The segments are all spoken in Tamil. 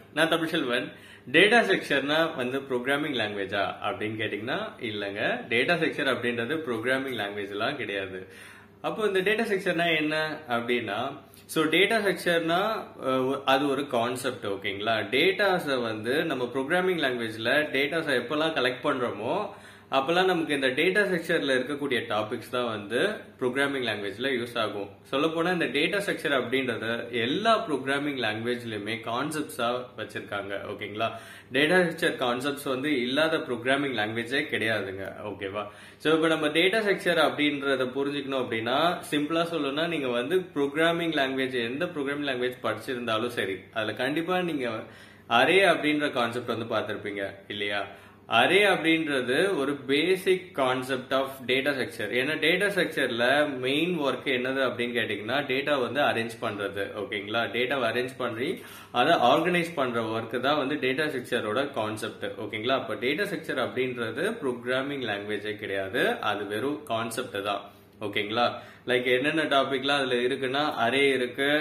நான் தமிழ்செல்வன் டேட்டா செக்ஷர்னா வந்து ப்ரோக்ராமிங் லாங்குவேஜா அப்படின்னு கேட்டிங்கன்னா இல்லைங்க டேட்டா செக்ஷர் அப்படின்றது ப்ரோக்ராமிங் லாங்குவேஜ் எல்லாம் கிடையாது அப்போ இந்த டேட்டா செக்ஷர்னா என்ன அப்படின்னா ஸோ டேட்டா செக்ஷர்னா அது ஒரு கான்செப்ட் ஓகேங்களா டேட்டாஸை வந்து நம்ம ப்ரோக்ராமிங் லாங்குவேஜ்ல டேட்டாஸை எப்பெல்லாம் கலெக்ட் பண்றோமோ அப்பெல்லாம் நமக்கு இந்த டேட்டா செக்ஷர்ல இருக்கக்கூடிய டாபிக்ஸ் தான் வந்து ப்ரோக்ராமிங் லாங்குவேஜ்ல யூஸ் ஆகும் சொல்ல போனா இந்த டேட்டா செக்ஷர் அப்படின்றத எல்லா ப்ரோக்ராமிங் லாங்குவேஜ்லயுமே கான்செப்ட்ஸா வச்சிருக்காங்க ஓகேங்களா டேட்டா செக்ஷர் கான்செப்ட்ஸ் வந்து இல்லாத ப்ரோக்ராமிங் லாங்குவேஜே கிடையாதுங்க ஓகேவா ஸோ இப்போ நம்ம டேட்டா செக்ஷர் அப்படின்றத புரிஞ்சுக்கணும் அப்படின்னா சிம்பிளா சொல்லணும்னா நீங்க வந்து ப்ரோக்ராமிங் லாங்குவேஜ் எந்த ப்ரோக்ராமிங் லாங்குவேஜ் படிச்சிருந்தாலும் சரி அதுல கண்டிப்பா நீங்க அரே அப்படின்ற கான்செப்ட் வந்து பார்த்திருப்பீங்க இல்லையா அரே அப்படின்றது ஒரு basic concept of data structure ஏன்னா டேட்டா செக்சர்ல மெயின் ஒர்க் என்னது அப்படின்னு கேட்டீங்கன்னா டேட்டா வந்து அரேஞ்ச் பண்றது ஓகேங்களா டேட்டாவை அரேஞ்ச் பண்ணி அதை ஆர்கனைஸ் பண்ற ஒர்க் தான் வந்து டேட்டா செக்சரோட கான்செப்ட் ஓகேங்களா அப்ப டேட்டா செக்சர் அப்படின்றது ப்ரோக்ராமிங் லாங்குவேஜே கிடையாது அது வெறும் கான்செப்ட் தான் ஓகேங்களா லைக் என்னென்ன டாபிக்லாம் அதுல இருக்குன்னா அரே இருக்கு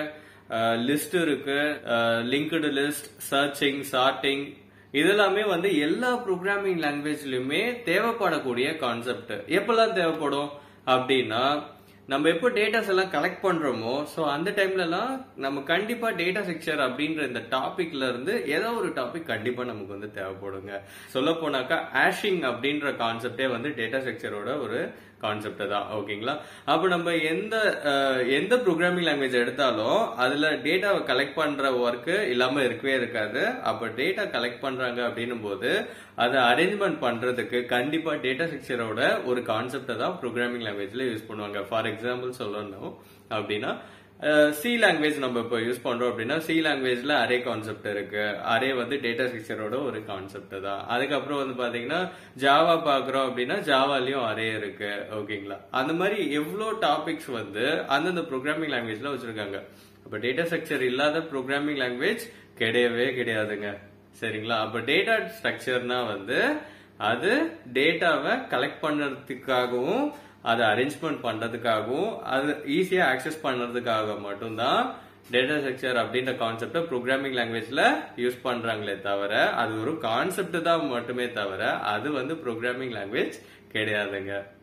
லிஸ்ட் இருக்கு லிங்க்டு லிஸ்ட் சர்ச்சிங் சார்ட்டிங் இதெல்லாமே வந்து எல்லா ப்ரோக்ராமிங் லாங்குவேஜ்லயுமே தேவைப்படக்கூடிய கான்செப்ட் எப்பெல்லாம் தேவைப்படும் அப்படின்னா நம்ம எப்போ டேட்டாஸ் எல்லாம் கலெக்ட் பண்றோமோ ஸோ அந்த டைம்ல எல்லாம் நம்ம கண்டிப்பா டேட்டா செக்சர் அப்படின்ற இந்த டாபிக்ல இருந்து ஏதோ ஒரு டாபிக் கண்டிப்பா நமக்கு வந்து தேவைப்படுங்க சொல்ல போனாக்கா ஆஷிங் அப்படின்ற கான்செப்டே வந்து டேட்டா செக்சரோட ஒரு கான்செப்ட் தான் ஓகேங்களா அப்ப நம்ம எந்த எந்த ப்ரோக்ராமிங் லாங்குவேஜ் எடுத்தாலும் அதுல டேட்டாவை கலெக்ட் பண்ற ஒர்க் இல்லாம இருக்கவே இருக்காது அப்ப டேட்டா கலெக்ட் பண்றாங்க அப்படின்னும் போது அதை அரேஞ்ச்மெண்ட் பண்றதுக்கு கண்டிப்பா டேட்டா செக்சரோட ஒரு கான்செப்டை தான் ப்ரோக்ராமிங் லாங்குவேஜ்ல யூஸ் பண்ணுவாங்க ஃபார் எக்ஸாம்பிள் சொல்லணும் அப்படின்னா சி லாங்குவேஜ் நம்ம இப்போ யூஸ் பண்றோம் அப்படின்னா சி லாங்குவேஜ்ல அரே கான்செப்ட் இருக்கு அரே வந்து டேட்டா ஸ்ட்ரக்சரோட ஒரு கான்செப்ட் தான் அதுக்கப்புறம் வந்து பாத்தீங்கன்னா ஜாவா பாக்குறோம் அப்படின்னா ஜாவாலையும் அரே இருக்கு ஓகேங்களா அந்த மாதிரி எவ்வளோ டாபிக்ஸ் வந்து அந்தந்த ப்ரோக்ராமிங் லாங்குவேஜ்ல வச்சிருக்காங்க அப்ப டேட்டா ஸ்ட்ரக்சர் இல்லாத ப்ரோக்ராமிங் லாங்குவேஜ் கிடையவே கிடையாதுங்க சரிங்களா அப்ப டேட்டா ஸ்ட்ரக்சர்னா வந்து அது டேட்டாவை கலெக்ட் பண்ணுறதுக்காகவும் அதை அரேஞ்ச்மெண்ட் பண்றதுக்காகவும் அது ஈஸியா ஆக்சஸ் பண்றதுக்காக மட்டும்தான் டேட்டா ஸ்ட்ரக்சர் அப்படின்ற கான்செப்ட ப்ரோக்ராமிங் லாங்குவேஜ்ல யூஸ் பண்றாங்களே தவிர அது ஒரு கான்செப்ட் தான் மட்டுமே தவிர அது வந்து ப்ரோக்ராமிங் லாங்குவேஜ் கிடையாதுங்க